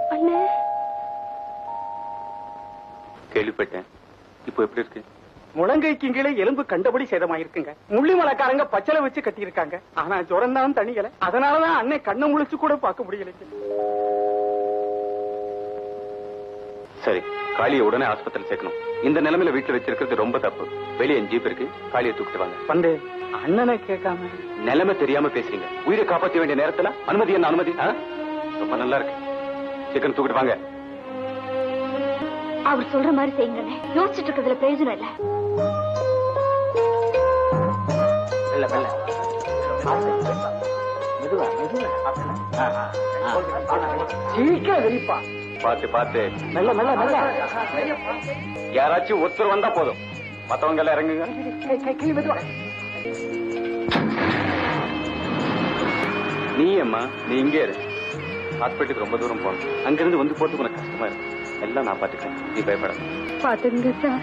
அண்ணே கேள்விப்பட்டேன் இப்போ எப்படி இருக்கு முழங்கைக்கு கீழே எலும்பு கண்டபடி சேதமாயிருக்குங்க முள்ளிமலைக்காரங்க பச்சளை வச்சு கட்டியிருக்காங்க ஆனா ஜுரம் தான் தணிகல அதனாலதான் அண்ணன் கண்ணை முழிச்சு கூட பார்க்க முடியலைங்க சரி காளியை உடனே ஆஸ்பத்திரி சேர்க்கணும் இந்த நிலைமையில வீட்டுல வச்சிருக்கிறது ரொம்ப தப்பு வெளியே ஜீப் இருக்கு காளியை தூக்கிட்டு வாங்க வந்து அண்ணனை கேட்காம நிலைமை தெரியாம பேசுறீங்க உயிரை காப்பாற்ற வேண்டிய நேரத்துல அனுமதி என்ன அனுமதி ஆ? ரொம்ப நல்லா இருக்கு சீக்கிரம் தூக்கிட்டு வாங்க அவர் சொல்ற மாதிரி செய்யுங்கண்ணே யோசிச்சுட்டு இருக்கிறதுல பிரயோஜனம் இல்ல மெல்ல மெல்ல மெதுவா மெதுவா சீக்கிரம் வெளிப்பா பார்த்து பார்த்து மெல்ல மெல்ல மெல்ல யாராச்சும் ஒருத்தர் வந்தா போதும் மத்தவங்க எல்லாம் இறங்குங்க கை, கை, கை, மெதுவா நீ அம்மா நீ இங்கே இரு ஹாஸ்பிட்டலுக்கு ரொம்ப தூரம் போகணும் அங்கிருந்து வந்து போறதுக்கு உனக்கு கஷ்டமா இருக்கு எல்லாம் நான் பாத்துக்கிறேன் நீ பயப்பட பாத்துங்க சார்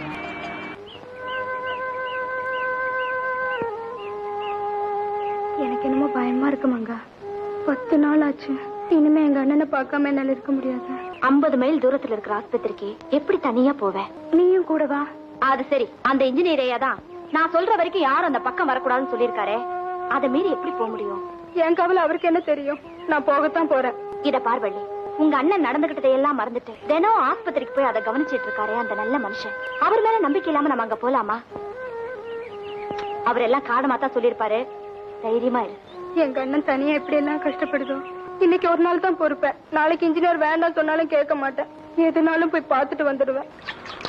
எனக்கு என்னமோ பயமா இருக்கு மங்கா பத்து நாள் ஆச்சு இனிமே எங்க அண்ணனை பார்க்காம என்னால இருக்க முடியாது ஐம்பது மைல் தூரத்துல இருக்கிற ஆஸ்பத்திரிக்கு எப்படி தனியா போவேன் நீயும் கூட வா அது சரி அந்த இன்ஜினியரையா தான் நான் சொல்ற வரைக்கும் யாரும் அந்த பக்கம் வரக்கூடாதுன்னு சொல்லியிருக்காரே அதை மீறி எப்படி போக முடியும் என் கவலை அவருக்கு என்ன தெரியும் நான் போகத்தான் போறேன் இத பார்வள்ளி உங்க அண்ணன் நடந்துகிட்டதை எல்லாம் மறந்துட்டு தினம் ஆஸ்பத்திரிக்கு போய் அதை கவனிச்சிட்டு இருக்காரே அந்த நல்ல மனுஷன் அவர் மேல நம்பிக்கை இல்லாம நம்ம அங்க போலாமா அவர் எல்லாம் காரணமா தான் சொல்லிருப்பாரு தைரியமா இரு எங்க அண்ணன் தனியா எப்படி எல்லாம் கஷ்டப்படுதோ இன்னைக்கு ஒரு நாள் தான் பொறுப்பேன் நாளைக்கு இன்ஜினியர் வேண்டாம் சொன்னாலும் கேட்க மாட்டேன் எதுனாலும் போய் பார்த்துட்டு வந்துடுவேன்